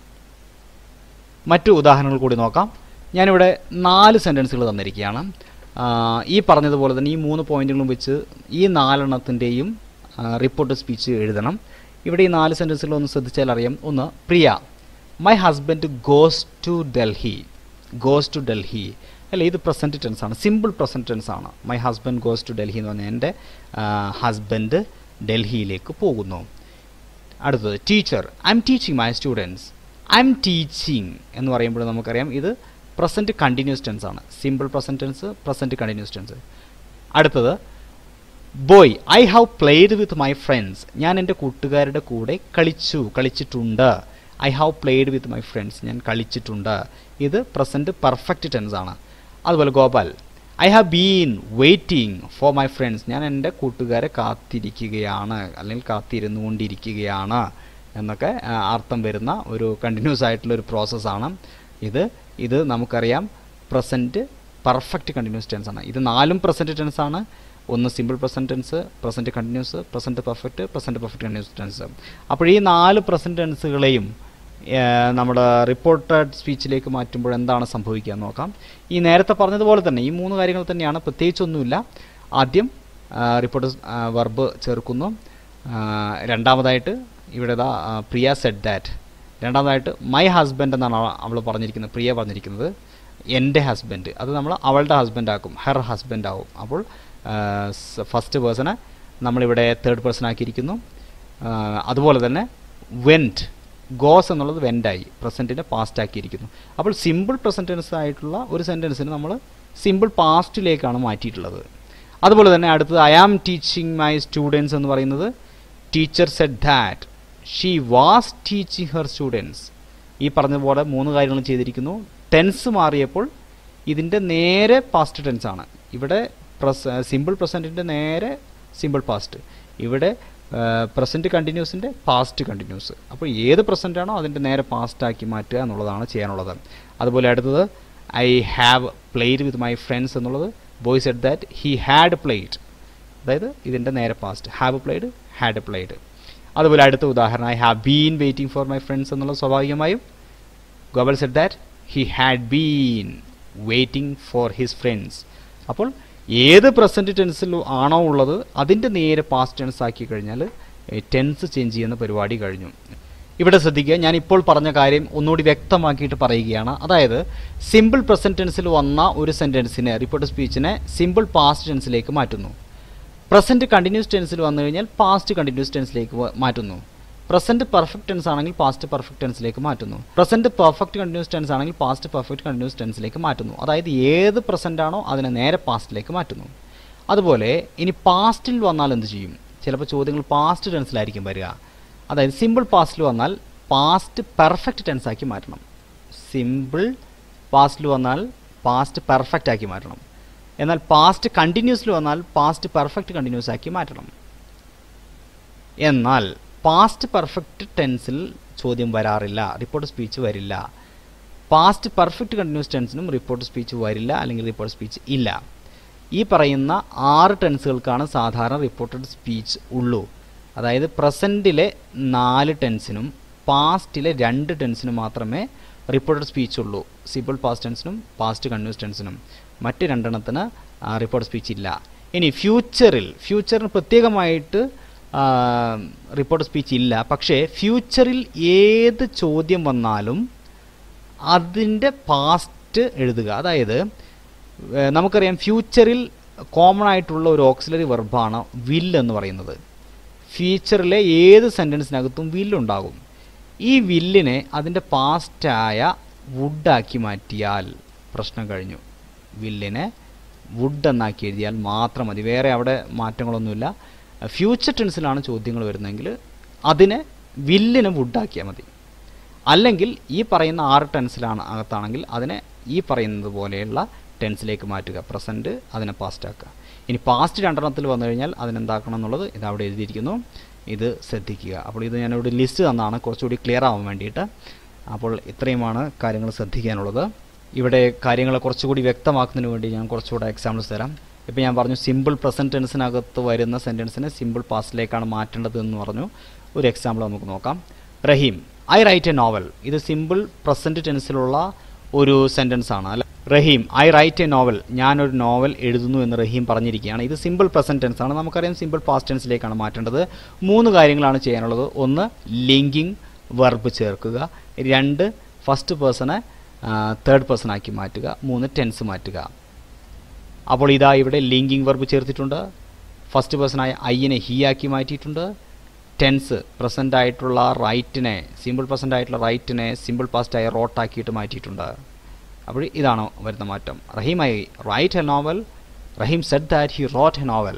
മറ്റു ഉദാഹരണങ്ങൾ കൂടി നോക്കാം ഞാനിവിടെ നാല് സെൻറ്റൻസുകൾ തന്നിരിക്കുകയാണ് ആ, ഈ പറഞ്ഞതുപോലെ തന്നെ ഈ മൂന്ന് പോയിന്റുകളും വെച്ച് ഈ നാലെണ്ണത്തിൻ്റെയും റിപ്പോർട്ട് സ്പീച്ച് എഴുതണം ഇവിടെ ഈ നാല് സെൻറ്റൻസുകൾ ഒന്ന് ശ്രദ്ധിച്ചാൽ അറിയാം ഒന്ന് Priya my husband goes to Delhi goes to Delhi അല്ല ഇത് പ്രസൻറ്റ് ടെൻസ് ആണ് സിമ്പിൾ പ്രസൻറ്റ് ടെൻസ് ആണ് my husband goes to Delhi എന്ന് പറഞ്ഞാൽ എൻ്റെ ഹസ്ബൻഡ് ഡൽഹിയിലേക്ക് പോകുന്നു അടുത്തത് teacher I'm teaching my students I'm teaching എന്ന് പറയുമ്പോൾ നമുക്കറിയാം ഇത് പ്രസൻറ്റ് കണ്ടിന്യൂസ് ടെൻസ് ആണ് simple present tense present continuous tense അടുത്തത് boy I have played with my friends ഞാൻ എൻ്റെ കൂട്ടുകാരുടെ കൂടെ കളിച്ചു കളിച്ചിട്ടുണ്ട് I have played with my friends ഞാൻ കളിച്ചിട്ടുണ്ട് ഇത് പ്രസൻറ്റ് പെർഫെക്റ്റ് ടെൻസ് ആണ് അതുപോലെ Gopal I have been waiting for my friends ഞാൻ എൻ്റെ കൂട്ടുകാരെ കാത്തിരിക്കുകയാണ് അല്ലെങ്കിൽ കാത്തിരുന്നുകൊണ്ടിരിക്കുകയാണ് എന്നൊക്കെ ആ, അർത്ഥം വരുന്ന ഒരു കണ്ടിന്യൂസ് ആയിട്ടുള്ള ഒരു പ്രോസസ്സാണ് ഇത് ഇത് നമുക്കറിയാം പ്രസൻറ്റ് പെർഫെക്റ്റ് കണ്ടിന്യൂസ് ടെൻസ് ആണ് ഇത് നാലും പ്രസൻറ്റ് ടെൻസ് ആണ് ഒന്ന് simple present tense present continuous present perfect present perfect continuous tense അപ്പോൾ ഈ നാല് പ്രസൻറ്റ് ടെൻസുകളെയും നമ്മുടെ റിപ്പോർട്ടഡ് സ്പീച്ചിലേക്ക് മാറ്റുമ്പോൾ എന്താണ് സംഭവിക്കുക എന്ന് നോക്കാം ഈ നേരത്തെ പറഞ്ഞതുപോലെ തന്നെ ഈ മൂന്ന് കാര്യങ്ങൾ തന്നെയാണ് പ്രത്യേകിച്ചൊന്നുമില്ല ആദ്യം റിപ്പോർട്ട് വർബ് ചേർക്കുന്നു ആ, രണ്ടാമതായിട്ട് ഇവിടെ ദാ ആ, പ്രിയ സെഡ് ദാറ്റ് രണ്ടാമതായിട്ട് മൈ ഹസ്ബൻഡ് എന്നാണ് അവൾ പറഞ്ഞിരിക്കുന്നത് പ്രിയ പറഞ്ഞിരിക്കുന്നത് എൻ്റെ ഹസ്ബൻഡ് അത് നമ്മൾ അവളുടെ ഹസ്ബൻഡ് ആക്കും ഹെർ ഹസ്ബൻഡ് ആവും അപ്പോൾ ഫസ്റ്റ് പേഴ്സണെ നമ്മളിവിടെ തേർഡ് പേഴ്സൺ ആക്കിയിരിക്കുന്നു ആ, അതുപോലെ തന്നെ വെൻറ്റ് ഗോസ് എന്നുള്ളത് വെൻഡായി പ്രസൻറ്റിനെ പാസ്റ്റ് ആക്കിയിരിക്കുന്നു അപ്പോൾ സിമ്പിൾ പ്രസൻറ്റ് ടെൻസ് ആയിട്ടുള്ള ഒരു സെൻറ്റൻസിന് നമ്മൾ സിമ്പിൾ പാസ്റ്റിലേക്കാണ് മാറ്റിയിട്ടുള്ളത് അതുപോലെ തന്നെ അടുത്തത് I am teaching my students എന്ന് പറയുന്നത് teacher said that she was teaching her students ഈ പറഞ്ഞതുപോലെ മൂന്ന് കാര്യങ്ങളും ചെയ്തിരിക്കുന്നു ടെൻസ് മാറിയപ്പോൾ ഇതിൻ്റെ നേരെ പാസ്റ്റ് ടെൻസ് ആണ് ഇവിടെ പ്രസ് സിമ്പിൾ പ്രസൻറ്റിൻ്റെ നേരെ സിമ്പിൾ പാസ്റ്റ് ഇവിടെ പ്രസൻറ്റ് കണ്ടിന്യൂസിൻ്റെ പാസ്റ്റ് കണ്ടിന്യൂസ് അപ്പോൾ ഏത് പ്രസൻ്റ് ആണോ അതിൻ്റെ നേരെ പാസ്റ്റ് ആക്കി മാറ്റുക എന്നുള്ളതാണ് ചെയ്യാനുള്ളത് അതുപോലെ അടുത്തത് I have played with my friends എന്നുള്ളത് boy said that he had played അതായത് ഇതിൻ്റെ നേരെ past have played had played അതുപോലെ അടുത്ത ഉദാഹരണം I have been waiting for my friends എന്നുള്ളത് സ്വാഭാവികമായും Gopal said that he had been waiting for his friends അപ്പോൾ ഏത് പ്രസൻറ്റ് ടെൻസിൽ ആണോ ഉള്ളത് അതിൻ്റെ നേരെ പാസ്റ്റ് ടെൻസ് ആക്കി കഴിഞ്ഞാൽ ടെൻസ് ചേഞ്ച് ചെയ്യുന്ന പരിപാടി കഴിഞ്ഞു ഇവിടെ ശ്രദ്ധിക്കുക ഞാൻ ഇപ്പോൾ പറഞ്ഞ കാര്യം ഒന്നുകൂടി വ്യക്തമാക്കിയിട്ട് പറയുകയാണ് അതായത് സിമ്പിൾ പ്രസൻറ്റ് ടെൻസിൽ വന്ന ഒരു സെൻറ്റൻസിനെ റിപ്പോർട്ട് സ്പീച്ചിനെ സിമ്പിൾ പാസ്റ്റ് ടെൻസിലേക്ക് മാറ്റുന്നു പ്രസൻറ്റ് കണ്ടിന്യൂസ് ടെൻസിൽ വന്നു കഴിഞ്ഞാൽ പാസ്റ്റ് കണ്ടിന്യൂസ് ടെൻസിലേക്ക് വ- മാറ്റുന്നു പ്രസൻറ്റ് പെർഫെക്റ്റ് ടെൻസ് ആണെങ്കിൽ പാസ്റ്റ് പെർഫെക്റ്റ് ടെൻസിലേക്ക് മാറ്റുന്നു പ്രസൻറ്റ് പെർഫെക്റ്റ് കണ്ടിന്യൂസ് ടെൻസ് ആണെങ്കിൽ പാസ്റ്റ് പെർഫെക്റ്റ് കണ്ടിന്യൂസ് ടെൻസിലേക്ക് മാറ്റുന്നു അതായത് ഏത് പ്രസൻ്റ് ആണോ അതിനെ നേരെ പാസ്റ്റിലേക്ക് മാറ്റുന്നു അതുപോലെ ഇനി പാസ്റ്റിൽ വന്നാൽ എന്ത് ചെയ്യും ചിലപ്പോൾ ചോദ്യങ്ങൾ പാസ്റ്റ് ടെൻസിലായിരിക്കും വരിക അതായത് സിമ്പിൾ പാസ്റ്റിൽ വന്നാൽ പാസ്റ്റ് പെർഫെക്റ്റ് ടെൻസ് ആക്കി മാറ്റണം സിമ്പിൾ പാസ്റ്റിൽ വന്നാൽ പാസ്റ്റ് പെർഫെക്റ്റ് ആക്കി മാറ്റണം എന്നാൽ പാസ്റ്റ് കണ്ടിന്യൂസിൽ വന്നാൽ പാസ്റ്റ് പെർഫെക്റ്റ് കണ്ടിന്യൂസ് ആക്കി മാറ്റണം എന്നാൽ പാസ്റ്റ് പെർഫെക്റ്റ് ടെൻസിൽ ചോദ്യം വരാറില്ല റിപ്പോർട്ട് സ്പീച്ച് വരില്ല പാസ്റ്റ് പെർഫെക്റ്റ് കണ്ടിന്യൂസ് ടെൻസിനും റിപ്പോർട്ട് സ്പീച്ച് വരില്ല അല്ലെങ്കിൽ റിപ്പോർട്ട് സ്പീച്ച് ഇല്ല ഈ പറയുന്ന ആറ് ടെൻസുകൾക്കാണ് സാധാരണ റിപ്പോർട്ടഡ് സ്പീച്ച് ഉള്ളൂ അതായത് പ്രസൻറ്റിലെ നാല് ടെൻസിനും പാസ്റ്റിലെ രണ്ട് ടെൻസിനും മാത്രമേ റിപ്പോർട്ടഡ് സ്പീച്ച് ഉള്ളൂ സിമ്പിൾ പാസ്റ്റ് ടെൻസിനും പാസ്റ്റ് കണ്ടിന്യൂസ് ടെൻസിനും മറ്റ് രണ്ടെണ്ണത്തിന് റിപ്പോർട്ട് സ്പീച്ച് ഇല്ല ഇനി ഫ്യൂച്ചറിൽ ഫ്യൂച്ചറിന് പ്രത്യേകമായിട്ട് റിപ്പോർട്ട് സ്പീച്ച് ഇല്ല പക്ഷേ ഫ്യൂച്ചറിൽ ഏത് ചോദ്യം വന്നാലും അതിൻ്റെ പാസ്റ്റ് എഴുതുക അതായത് ഏഹ് നമുക്കറിയാം ഫ്യൂച്ചറിൽ കോമൺ ആയിട്ടുള്ള ഒരു ഓക്സിലറി വെർബാണ് വിൽ എന്ന് പറയുന്നത് ഫ്യൂച്ചറിലെ ഏത് സെൻറ്റൻസിനകത്തും വില്ലുണ്ടാകും ഈ വില്ലിനെ അതിൻ്റെ പാസ്റ്റായ വുഡാക്കി മാറ്റിയാൽ പ്രശ്നം കഴിഞ്ഞു വില്ലിനെ വുഡ് എന്നാക്കി എഴുതിയാൽ മാത്രം മതി വേറെ അവിടെ മാറ്റങ്ങളൊന്നുമില്ല ഫ്യൂച്ചർ ടെൻസിലാണ് ചോദ്യങ്ങൾ വരുന്നതെങ്കിൽ അതിനെ വില്ലിനെ വുഡാക്കിയാൽ മതി അല്ലെങ്കിൽ ഈ പറയുന്ന ആറ് ടെൻസിലാണ് അകത്താണെങ്കിൽ അതിനെ ഈ പറയുന്നത് പോലെയുള്ള ടെൻസിലേക്ക് മാറ്റുക പ്രസൻറ്റ് അതിനെ പാസ്റ്റ് ആക്കുക ഇനി പാസ്റ്റ് രണ്ടെണ്ണത്തിൽ വന്നു കഴിഞ്ഞാൽ അതിനെന്താക്കണം എന്നുള്ളത് ഇത് അവിടെ എഴുതിയിരിക്കുന്നു ഇത് ശ്രദ്ധിക്കുക അപ്പോൾ ഇത് ഞാനിവിടെ ലിസ്റ്റ് തന്നാണ് കുറച്ചുകൂടി ക്ലിയർ ആവാൻ വേണ്ടിയിട്ട് അപ്പോൾ ഇത്രയുമാണ് കാര്യങ്ങൾ ശ്രദ്ധിക്കാനുള്ളത് ഇവിടെ കാര്യങ്ങളെ കുറച്ചുകൂടി വ്യക്തമാക്കുന്നതിന് വേണ്ടി ഞാൻ കുറച്ചുകൂടെ എക്സാമ്പിൾസ് തരാം ഇപ്പോൾ ഞാൻ പറഞ്ഞു സിമ്പിൾ പ്രസൻറ്റ് ടെൻസിനകത്ത് വരുന്ന സെൻറ്റൻസിനെ സിമ്പിൾ പാസ്റ്റിലേക്കാണ് മാറ്റേണ്ടത് എന്ന് പറഞ്ഞു ഒരു എക്സാമ്പിൾ നമുക്ക് നോക്കാം Rahim I write a novel ഇത് സിമ്പിൾ പ്രസൻറ്റ് ടെൻസിലുള്ള ഒരു സെൻറ്റൻസ് ആണ് അല്ല Rahim I write a novel ഞാനൊരു നോവൽ എഴുതുന്നു എന്ന് റഹീം പറഞ്ഞിരിക്കുകയാണ് ഇത് സിമ്പിൾ പ്രസൻറ്റ് ടെൻസ് ആണ് നമുക്കറിയാം സിമ്പിൾ പാസ്റ്റ് ടെൻസിലേക്കാണ് മാറ്റേണ്ടത് മൂന്ന് കാര്യങ്ങളാണ് ചെയ്യാനുള്ളത് ഒന്ന് ലിങ്കിങ് വെർബ് ചേർക്കുക രണ്ട് ഫസ്റ്റ് പേഴ്സണെ തേർഡ് പേഴ്സൺ ആക്കി മാറ്റുക മൂന്ന് ടെൻസ് മാറ്റുക അപ്പോൾ ഇതാ ഇവിടെ ലിങ്കിങ് വെർബ് ചേർത്തിട്ടുണ്ട് ഫസ്റ്റ് പേഴ്സണായ ഐനെ ഹി ആക്കി മാറ്റിയിട്ടുണ്ട് ടെൻസ് പ്രസൻ്റ് ആയിട്ടുള്ള റൈറ്റിനെ സിമ്പിൾ പ്രസൻ്റ് ആയിട്ടുള്ള റൈറ്റിനെ സിമ്പിൾ പാസ്റ്റായ റോട്ടാക്കിയിട്ട് മാറ്റിയിട്ടുണ്ട് അപ്പോൾ ഇതാണ് വരുന്ന മാറ്റം Rahim I write a novel Rahim said that he wrote a novel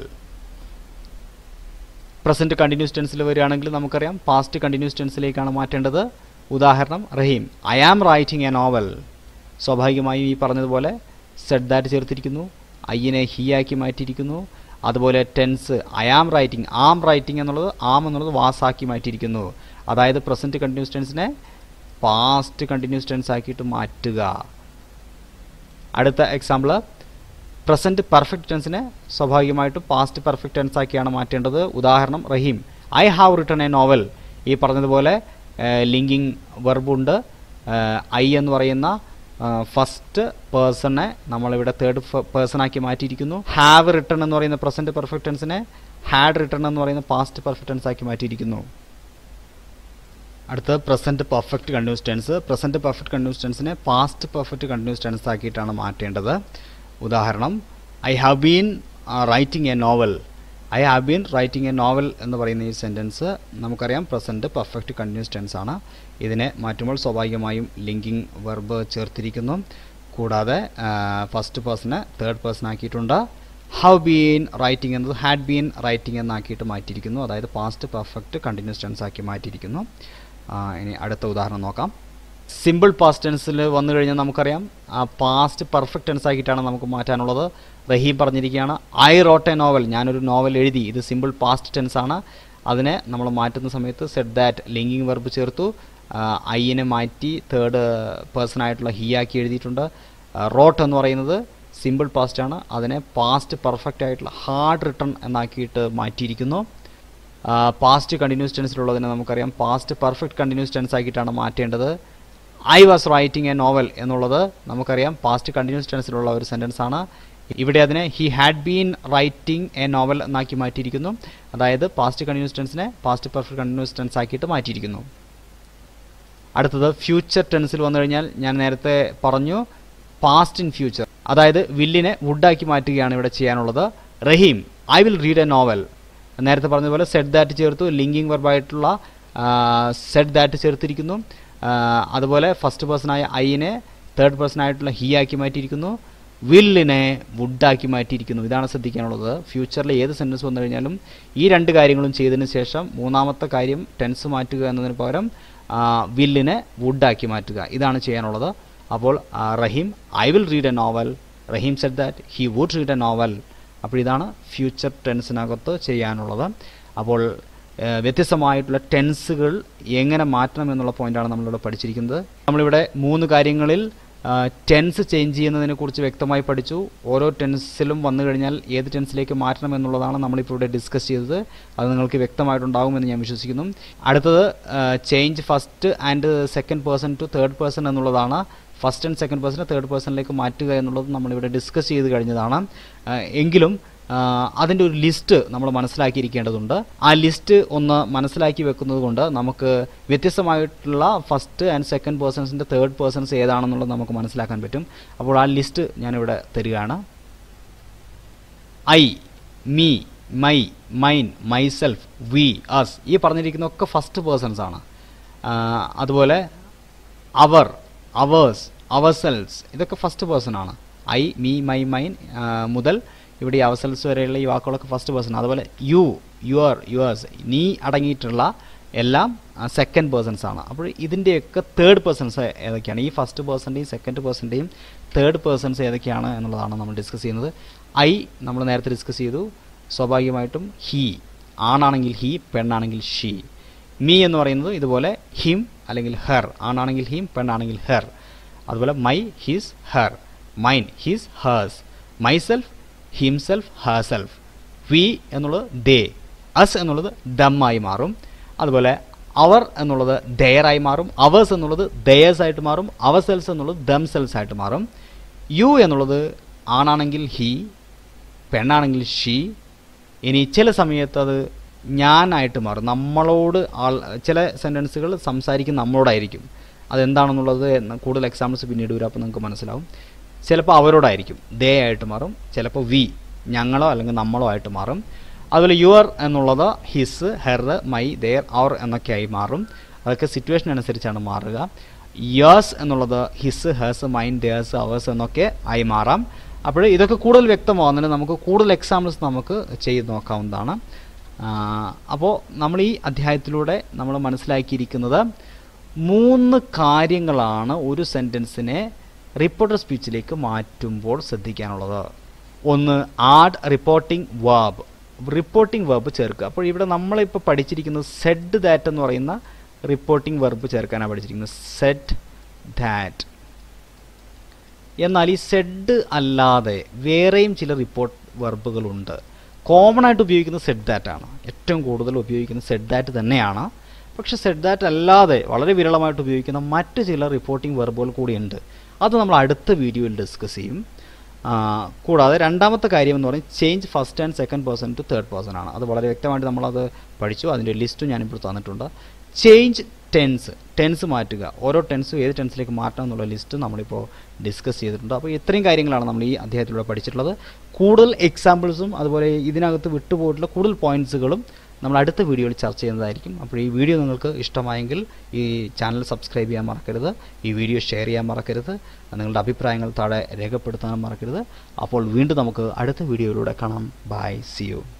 present continuous ടെൻസിൽ വരികയാണെങ്കിൽ നമുക്കറിയാം പാസ്റ്റ് കണ്ടിന്യൂസ് ടെൻസിലേക്കാണ് മാറ്റേണ്ടത് ഉദാഹരണം Rahim I am writing a novel സ്വാഭാവികമായും ഈ പറഞ്ഞതുപോലെ സെഡ് ദാറ്റ് ചേർത്തിരിക്കുന്നു ഐനെ ഹി ആക്കി മാറ്റിയിരിക്കുന്നു അതുപോലെ tense I am writing am writing എന്നുള്ളത് ആം എന്നുള്ളത് വാസാക്കി മാറ്റിയിരിക്കുന്നു അതായത് പ്രസൻറ്റ് കണ്ടിന്യൂസ് ടെൻസിനെ പാസ്റ്റ് കണ്ടിന്യൂസ് ടെൻസ് ആക്കിയിട്ട് മാറ്റുക അടുത്ത എക്സാമ്പിൾ പ്രസൻറ്റ് പെർഫെക്റ്റ് ടെൻസിനെ സ്വാഭാവികമായിട്ടും പാസ്റ്റ് പെർഫെക്റ്റ് ടെൻസ് ആക്കിയാണ് മാറ്റേണ്ടത് ഉദാഹരണം Rahim I have written a novel ഈ പറഞ്ഞതുപോലെ ലിങ്കിങ് വെർബുണ്ട് ഐ എന്ന് പറയുന്ന ഫസ്റ്റ് പേഴ്സണെ നമ്മളിവിടെ തേർഡ് പേഴ്സൺ ആക്കി മാറ്റിയിരിക്കുന്നു ഹാവ് റിട്ടൺ എന്ന് പറയുന്ന പ്രസൻറ്റ് പെർഫെക്റ്റ് ടെൻസിനെ ഹാഡ് റിട്ടൺ എന്ന് പറയുന്ന പാസ്റ്റ് പെർഫെക്റ്റ് ടെൻസ് ആക്കി മാറ്റിയിരിക്കുന്നു അടുത്ത present perfect continuous tense present perfect continuous ടെൻസിനെ പാസ്റ്റ് പെർഫെക്റ്റ് കണ്ടിന്യൂസ് ടെൻസ് ആക്കിയിട്ടാണ് മാറ്റേണ്ടത് ഉദാഹരണം I have been writing a novel I have been writing a novel എന്ന് പറയുന്ന ഈ സെൻറ്റൻസ് നമുക്കറിയാം പ്രസൻറ്റ് പെർഫെക്റ്റ് കണ്ടിന്യൂസ് ടെൻസ് ആണ് ഇതിനെ മാറ്റുമ്പോൾ സ്വാഭാവികമായും ലിങ്കിങ് വെർബ് ചേർത്തിരിക്കുന്നു കൂടാതെ ഫസ്റ്റ് പേഴ്സണെ തേർഡ് പേഴ്സൺ ആക്കിയിട്ടുണ്ട് ഹൗ ബീൻ റൈറ്റിംഗ് എന്നത് ഹാഡ് ബീൻ റൈറ്റിംഗ് എന്നാക്കിയിട്ട് മാറ്റിയിരിക്കുന്നു അതായത് പാസ്റ്റ് പെർഫെക്റ്റ് കണ്ടിന്യൂസ് ടെൻസ് ആക്കി മാറ്റിയിരിക്കുന്നു ആ, ഇനി അടുത്ത ഉദാഹരണം നോക്കാം സിമ്പിൾ പാസ്റ്റ് ടെൻസിൽ വന്നു കഴിഞ്ഞാൽ നമുക്കറിയാം ആ പാസ്റ്റ് പെർഫെക്റ്റ് ടെൻസ് ആക്കിയിട്ടാണ് നമുക്ക് മാറ്റാനുള്ളത് റഹീം പറഞ്ഞിരിക്കുകയാണ് ഐ റോട്ട് എ നോവൽ ഞാനൊരു നോവൽ എഴുതി ഇത് സിമ്പിൾ പാസ്റ്റ് ടെൻസ് ആണ് അതിനെ നമ്മൾ മാറ്റുന്ന സമയത്ത് സെറ്റ് ദാറ്റ് ലിങ്കിങ് വെർബ് ചേർത്തു ഐനെ മാറ്റി തേർഡ് പേഴ്സൺ ആയിട്ടുള്ള ഹി ആക്കി എഴുതിയിട്ടുണ്ട് റോട്ട് എന്ന് പറയുന്നത് സിമ്പിൾ പാസ്റ്റ് ആണ് അതിനെ പാസ്റ്റ് പെർഫെക്റ്റ് ആയിട്ടുള്ള ഹാർഡ് റിട്ടേൺ എന്നാക്കിയിട്ട് മാറ്റിയിരിക്കുന്നു പാസ്റ്റ് കണ്ടിന്യൂസ് ടെൻസിലുള്ളതിനെ നമുക്കറിയാം പാസ്റ്റ് പെർഫെക്റ്റ് കണ്ടിന്യൂസ് ടെൻസ് ആക്കിയിട്ടാണ് മാറ്റേണ്ടത് I was writing a novel എന്നുള്ളത് നമുക്കറിയാം പാസ്റ്റ് കണ്ടിന്യൂസ് ടെൻസിലുള്ള ഒരു സെൻറ്റൻസ് ആണ് ഇവിടെ അതിനെ he had been writing a novel എന്നാക്കി മാറ്റിയിരിക്കുന്നു അതായത് പാസ്റ്റ് കണ്ടിന്യൂസ് ടെൻസിനെ പാസ്റ്റ് പെർഫെക്റ്റ് കണ്ടിന്യൂസ് ടെൻസ് ആക്കിയിട്ട് മാറ്റിയിരിക്കുന്നു അടുത്തത് ഫ്യൂച്ചർ ടെൻസിൽ വന്നു കഴിഞ്ഞാൽ ഞാൻ നേരത്തെ പറഞ്ഞു പാസ്റ്റ് ഇൻ ഫ്യൂച്ചർ അതായത് വില്ലിനെ വുഡാക്കി മാറ്റുകയാണ് ഇവിടെ ചെയ്യാനുള്ളത് Rahim I will read a novel നേരത്തെ പറഞ്ഞതുപോലെ സെറ്റ് ദാറ്റ് ചേർത്തു ലിങ്കിങ് വെർബായിട്ടുള്ള സെറ്റ് ദാറ്റ് ചേർത്തിരിക്കുന്നു ആ, അതുപോലെ ഫസ്റ്റ് പേഴ്സണായ ഐനെ തേർഡ് പേഴ്സൺ ആയിട്ടുള്ള ഹി ആക്കി മാറ്റിയിരിക്കുന്നു വില്ലിനെ വുഡാക്കി മാറ്റിയിരിക്കുന്നു ഇതാണ് ശ്രദ്ധിക്കാനുള്ളത് ഫ്യൂച്ചറിൽ ഏത് സെൻറ്റൻസ് വന്നു കഴിഞ്ഞാലും ഈ രണ്ട് കാര്യങ്ങളും ചെയ്തതിന് ശേഷം മൂന്നാമത്തെ കാര്യം ടെൻസ് മാറ്റുക എന്നതിന് പകരം ആ, വില്ലിനെ വുഡാക്കി മാറ്റുക ഇതാണ് ചെയ്യാനുള്ളത് അപ്പോൾ ആ, Rahim I will read a novel Rahim said that he would read a novel അപ്പോൾ ഇതാണ് ഫ്യൂച്ചർ ടെൻസിനകത്ത് ചെയ്യാനുള്ളത് അപ്പോൾ ഏഹ്, വ്യത്യസ്തമായിട്ടുള്ള ടെൻസുകൾ എങ്ങനെ മാറ്റണം എന്നുള്ള പോയിന്റാണ് നമ്മളിവിടെ പഠിച്ചിരിക്കുന്നത് നമ്മളിവിടെ മൂന്ന് കാര്യങ്ങളിൽ ടെൻസ് ചേഞ്ച് ചെയ്യുന്നതിനെ കുറിച്ച് വ്യക്തമായി പഠിച്ചു ഓരോ ടെൻസിലും വന്നു കഴിഞ്ഞാൽ ഏത് ടെൻസിലേക്ക് മാറ്റണം എന്നുള്ളതാണ് നമ്മളിപ്പോൾ ഇവിടെ ഡിസ്കസ് ചെയ്തത് അത് നിങ്ങൾക്ക് വ്യക്തമായിട്ടുണ്ടാകുമെന്ന് ഞാൻ വിശ്വസിക്കുന്നു അടുത്തത് change first and second person to third person എന്നുള്ളതാണ് ഫസ്റ്റ് ആൻഡ് സെക്കൻഡ് പേഴ്സണെ തേർഡ് പേഴ്സണിലേക്ക് മാറ്റുക എന്നുള്ളത് നമ്മളിവിടെ ഡിസ്കസ് ചെയ്ത് കഴിഞ്ഞതാണ് ആ, എങ്കിലും അതിൻ്റെ ഒരു ലിസ്റ്റ് നമ്മൾ മനസ്സിലാക്കിയിരിക്കേണ്ടതുണ്ട് ആ ലിസ്റ്റ് ഒന്ന് മനസ്സിലാക്കി വെക്കുന്നത് കൊണ്ട് നമുക്ക് വ്യത്യസ്തമായിട്ടുള്ള ഫസ്റ്റ് ആൻഡ് സെക്കൻഡ് പേഴ്സൺസിൻ്റെ തേർഡ് പേഴ്സൺസ് ഏതാണെന്നുള്ളത് നമുക്ക് മനസ്സിലാക്കാൻ പറ്റും അപ്പോൾ ആ ലിസ്റ്റ് ഞാനിവിടെ തരികയാണ് I me my mine myself we us ഈ പറഞ്ഞിരിക്കുന്ന ഒക്കെ ഫസ്റ്റ് പേഴ്സൺസ് ആണ് ആ, അതുപോലെ അവർ അവേഴ്സ് അവർസെൽസ് ഇതൊക്കെ ഫസ്റ്റ് പേഴ്സൺ ആണ് ഐ മീ മൈ മൈൻ മുതൽ ഇവിടെ ഈ അവസൽസ് വരെയുള്ള ഈ വാക്കുകളൊക്കെ ഫസ്റ്റ് പേഴ്സൺ അതുപോലെ യു യുവർ യുവേഴ്സ് നീ അടങ്ങിയിട്ടുള്ള എല്ലാം സെക്കൻഡ് പേഴ്സൺസ് ആണ് അപ്പോൾ ഇതിൻ്റെയൊക്കെ തേർഡ് പേഴ്സൺസ് ഏതൊക്കെയാണ് ഈ ഫസ്റ്റ് പേഴ്സൻ്റെയും സെക്കൻഡ് പേഴ്സൻ്റെയും തേർഡ് പേഴ്സൺസ് ഏതൊക്കെയാണ് എന്നുള്ളതാണ് നമ്മൾ ഡിസ്കസ് ചെയ്യുന്നത് ഐ നമ്മൾ നേരത്തെ ഡിസ്കസ് ചെയ്തു സ്വാഭാവികമായിട്ടും ഹി ആണാണെങ്കിൽ ഹി പെണ്ണാണെങ്കിൽ ഷീ മീ എന്ന് പറയുന്നത് ഇതുപോലെ ഹിം അല്ലെങ്കിൽ ഹെർ ആണാണെങ്കിൽ ഹിം പെണ്ണാണെങ്കിൽ ഹെർ അതുപോലെ my his her mine his hers myself himself herself we എന്നുള്ളത് ദേ അസ് എന്നുള്ളത് ദമ്മായി മാറും അതുപോലെ അവർ എന്നുള്ളത് ദയറായി മാറും അവേഴ്സ് എന്നുള്ളത് ദയേഴ്സ് ആയിട്ട് മാറും അവർ സെൽസ് എന്നുള്ളത് ദം സെൽസ് ആയിട്ട് മാറും യു എന്നുള്ളത് ആണാണെങ്കിൽ ഹി പെണ്ണാണെങ്കിൽ ഷീ ഇനി ചില സമയത്ത് അത് ഞാനായിട്ട് മാറും നമ്മളോട് ആൾ ചില സെൻറ്റൻസുകൾ സംസാരിക്കുന്ന നമ്മളോടായിരിക്കും അതെന്താണെന്നുള്ളത് എന്ന് കൂടുതൽ എക്സാമ്പിൾസ് പിന്നീട് വരും അപ്പോൾ നിങ്ങൾക്ക് മനസ്സിലാവും ചിലപ്പോൾ അവരോടായിരിക്കും ദേ ആയിട്ട് മാറും ചിലപ്പോൾ വി ഞങ്ങളോ അല്ലെങ്കിൽ നമ്മളോ ആയിട്ട് മാറും അതുപോലെ യുവർ എന്നുള്ളത് his her my their our എന്നൊക്കെയായി മാറും അതൊക്കെ സിറ്റുവേഷൻ അനുസരിച്ചാണ് മാറുക യേഴ്സ് എന്നുള്ളത് his hers mine theirs ours എന്നൊക്കെ ആയി മാറാം അപ്പോൾ ഇതൊക്കെ കൂടുതൽ വ്യക്തമാകുന്നതിന് നമുക്ക് കൂടുതൽ എക്സാമ്പിൾസ് നമുക്ക് ചെയ്ത് നോക്കാവുന്നതാണ് അപ്പോൾ നമ്മൾ ഈ അധ്യായത്തിലൂടെ നമ്മൾ മനസ്സിലാക്കിയിരിക്കുന്നത് മൂന്ന് കാര്യങ്ങളാണ് ഒരു സെൻറ്റൻസിനെ റിപ്പോർട്ടർ സ്പീച്ചിലേക്ക് മാറ്റുമ്പോൾ ശ്രദ്ധിക്കാനുള്ളത് ഒന്ന് add reporting verb reporting verb ചേർക്കുക അപ്പോൾ ഇവിടെ നമ്മളിപ്പോൾ പഠിച്ചിരിക്കുന്നത് സെഡ് ദാറ്റ് എന്ന് പറയുന്ന റിപ്പോർട്ടിംഗ് വെർബ് ചേർക്കാനാണ് പഠിച്ചിരിക്കുന്നത് സെഡ് ദാറ്റ് എന്നാൽ ഈ സെഡ് അല്ലാതെ വേറെയും ചില റിപ്പോർട്ട് വെർബുകളുണ്ട് കോമൺ ആയിട്ട് ഉപയോഗിക്കുന്ന സെഡ് ദാറ്റ് ആണ് ഏറ്റവും കൂടുതൽ ഉപയോഗിക്കുന്ന സെഡ് ദാറ്റ് തന്നെയാണ് പക്ഷേ സെഡ് ദാറ്റ് അല്ലാതെ വളരെ വിരളമായിട്ട് ഉപയോഗിക്കുന്ന മറ്റ് ചില റിപ്പോർട്ടിംഗ് വെർബുകൾ കൂടിയുണ്ട് അത് നമ്മൾ അടുത്ത വീഡിയോയിൽ ഡിസ്കസ് ചെയ്യും ആ, കൂടാതെ രണ്ടാമത്തെ കാര്യം എന്ന് പറയുന്നത് change first and second person to third person ആണ് അത് വളരെ വ്യക്തമായിട്ട് നമ്മളത് പഠിച്ചു അതിൻ്റെ ലിസ്റ്റ് ഞാനിപ്പോൾ തന്നിട്ടുണ്ട് ചേഞ്ച് ടെൻസ് ടെൻസ് മാറ്റുക ഓരോ ടെൻസും ഏത് ടെൻസിലേക്ക് മാറ്റാം എന്നുള്ള ലിസ്റ്റ് നമ്മളിപ്പോൾ ഡിസ്കസ് ചെയ്തിട്ടുണ്ട് അപ്പോൾ ഇത്രയും കാര്യങ്ങളാണ് നമ്മൾ ഈ അധ്യായത്തിലൂടെ പഠിച്ചിട്ടുള്ളത് കൂടുതൽ എക്സാമ്പിൾസും അതുപോലെ ഇതിനകത്ത് വിട്ടുപോയിട്ടുള്ള കൂടുതൽ പോയിന്റ്സുകളും നമ്മൾ അടുത്ത വീഡിയോയിൽ ചർച്ച ചെയ്യുന്നതായിരിക്കും അപ്പോൾ ഈ വീഡിയോ നിങ്ങൾക്ക് ഇഷ്ടമായെങ്കിൽ ഈ ചാനൽ സബ്സ്ക്രൈബ് ചെയ്യാൻ മറക്കരുത് ഈ വീഡിയോ ഷെയർ ചെയ്യാൻ മറക്കരുത് നിങ്ങളുടെ അഭിപ്രായങ്ങൾ താഴെ രേഖപ്പെടുത്താൻ മറക്കരുത് അപ്പോൾ വീണ്ടും നമുക്ക് അടുത്ത വീഡിയോയിലൂടെ കാണാം ബൈ സി യു